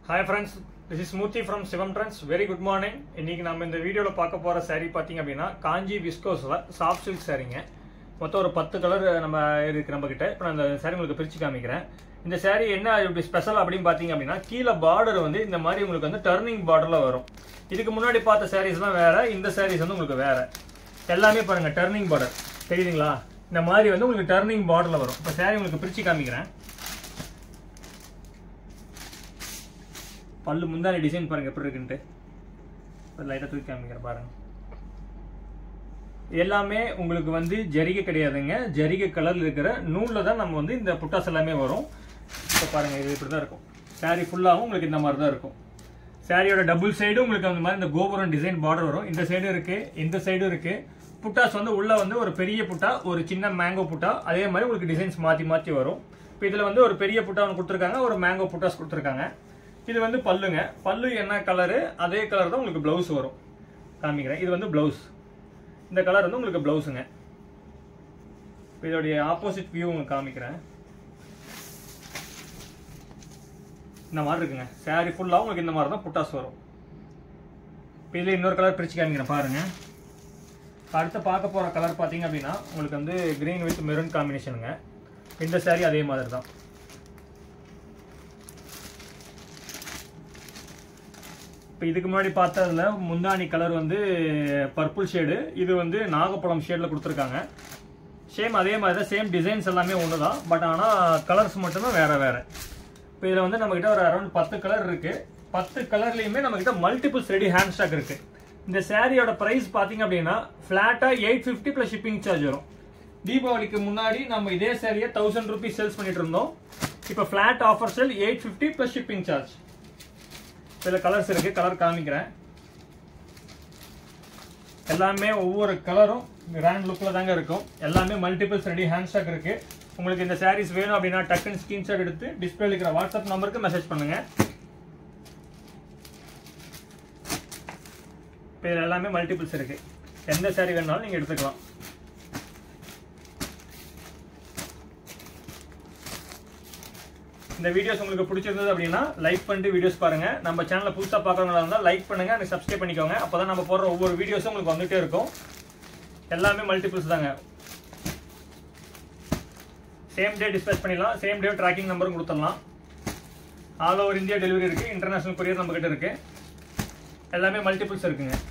hi friends this is Murthy from Sivam trends very good morning இன்னைக்கு நம்ம இந்த வீடியோவில் பார்க்க போகிற saree பார்த்தீங்க அப்படின்னா காஞ்சி விஸ்கோஸில் சாஃப்ட் சில்க் சாரீங்க மொத்தம் ஒரு பத்து கலர் நம்ம இருக்கு நம்ம கிட்ட இப்போ நான் இந்த saree உங்களுக்கு பிரித்து காமிக்கிறேன் இந்த saree என்ன இப்படி ஸ்பெஷல் அப்படின்னு பார்த்தீங்க அப்படின்னா கீழே பார்டர் வந்து இந்த மாதிரி உங்களுக்கு வந்து டர்னிங் பார்டரில் வரும் இதுக்கு முன்னாடி பார்த்த சாரீஸ்லாம் வேற இந்த சாரீஸ் வந்து உங்களுக்கு வேற எல்லாமே பாருங்க டர்னிங் பார்டர் தெரியுதுங்களா இந்த மாதிரி வந்து உங்களுக்கு டர்னிங் பார்டரில் வரும் இப்போ saree உங்களுக்கு பிரித்து காமிக்கிறேன் பல்லு முந்தானி டிசைன் பாருங்க எப்படி இருக்குன்ட்டு லைட்டாக தூக்கி காமிக்கிறேன் பாருங்க எல்லாமே உங்களுக்கு வந்து ஜரிகை கிடையாதுங்க ஜரிகை கலர்ல இருக்கிற நூலில் தான் நம்ம வந்து இந்த புட்டாஸ் எல்லாமே வரும் இப்போ பாருங்க இது இப்படி தான் இருக்கும் saree ஃபுல்லாகவும் உங்களுக்கு இந்த மாதிரி தான் இருக்கும் சாரியோட டபுள் சைடும் உங்களுக்கு அந்த மாதிரி இந்த கோபுரம் டிசைன் பார்டர் வரும் இந்த சைடும் இருக்கு இந்த சைடும் இருக்கு புட்டாஸ் வந்து உள்ள வந்து ஒரு பெரிய புட்டா ஒரு சின்ன மேங்கோ புட்டா அதே மாதிரி உங்களுக்கு டிசைன்ஸ் மாற்றி மாற்றி வரும் இப்போ இதில் வந்து ஒரு பெரிய புட்டா ஒன்று கொடுத்துருக்காங்க ஒரு மேங்கோ புட்டாஸ் கொடுத்துருக்காங்க இது வந்து பல்லுங்க பல்லு என்ன கலரு அதே கலர் தான் உங்களுக்கு ப்ளவுஸ் வரும் காமிக்கிறேன் இது வந்து ப்ளவுஸ் இந்த கலர் வந்து உங்களுக்கு ப்ளவுஸுங்க இப்போ இதோடைய ஆப்போசிட் வியூ உங்களுக்கு காமிக்கிறேன் இந்த மாதிரி இருக்குங்க saree ஃபுல்லாக உங்களுக்கு இந்த மாதிரி தான் புட்டாஸ் வரும் இப்போ இதில் இன்னொரு கலர் பிரிச்சு காமிக்கிறேன் பாருங்க அடுத்து பார்க்க போகிற கலர் பார்த்தீங்க அப்படின்னா உங்களுக்கு வந்து green வித் மெரூன் காம்பினேஷனுங்க இந்த saree அதே மாதிரி தான் இப்போ இதுக்கு முன்னாடி பார்த்ததுல முந்தானி கலர் வந்து பர்பிள் ஷேடு இது வந்து நாகப்பழம் ஷேடில் கொடுத்துருக்காங்க சேம் அதே மாதிரி தான் சேம் டிசைன்ஸ் எல்லாமே ஒன்று தான் பட் ஆனால் கலர்ஸ் மட்டும்தான் வேற வேற இப்போ இதில் வந்து நம்மக்கிட்ட ஒரு அரௌண்ட் பத்து கலர் இருக்கு பத்து கலர்லையுமே நம்மக்கிட்ட மல்டிபிள்ஸ் ரெடி ஹேண்ட் ஸ்டாக் இருக்கு இந்த சாரியோட ப்ரைஸ் பார்த்தீங்க அப்படின்னா ஃப்ளாட்டாக eight fifty plus shipping charge வரும் தீபாவளிக்கு முன்னாடி நம்ம இதே சாரியை தௌசண்ட் ருபீஸ் சேல்ஸ் பண்ணிட்டு இருந்தோம் இப்போ flat offer sale eight fifty plus shipping charge சில கலர்ஸ் இருக்கு கலர் காமிக்கிறேன் எல்லாமே ஒவ்வொரு கலரும் கிராண்ட் லுக்கில் தாங்க இருக்கும் எல்லாமே மல்டிபிள்ஸ் ரெடி ஹேண்ட் ஸ்டாக் இருக்கு உங்களுக்கு இந்த சாரீஸ் வேணும் அப்படின்னா டக்குன்னு ஸ்கிரீன்ஷாட் எடுத்து டிஸ்பிளே இருக்கிற வாட்ஸ்அப் நம்பருக்கு மெசேஜ் பண்ணுங்க இப்போ இதில் எல்லாமே மல்டிபிள்ஸ் இருக்கு எந்த சாரீ வேணாலும் நீங்கள் எடுத்துக்கலாம் இந்த வீடியோஸ் உங்களுக்கு பிடிச்சிருந்தது அப்படின்னா லைக் பண்ணிட்டு வீடியோஸ் பாருங்க நம்ம சேனலை புதுசாக பார்க்குறவங்களா இருந்தால் லைக் பண்ணுங்க எனக்கு சப்ஸ்கிரைப் பண்ணிக்கோங்க அப்பதான் நம்ம போடுற ஒவ்வொரு வீடியோஸும் உங்களுக்கு வந்துட்டே இருக்கும் எல்லாமே மல்டிபிள்ஸ் தாங்க சேம் டே டிஸ்பேச் பண்ணிடலாம் சேம் டே ட்ராக்கிங் நம்பரும் கொடுத்துடலாம் ஆல் ஓவர் இந்தியா டெலிவரி இருக்கு இன்டர்நேஷனல் கொரியர் நம்ம கிட்ட இருக்கு எல்லாமே மல்டிபிள்ஸ் இருக்குங்க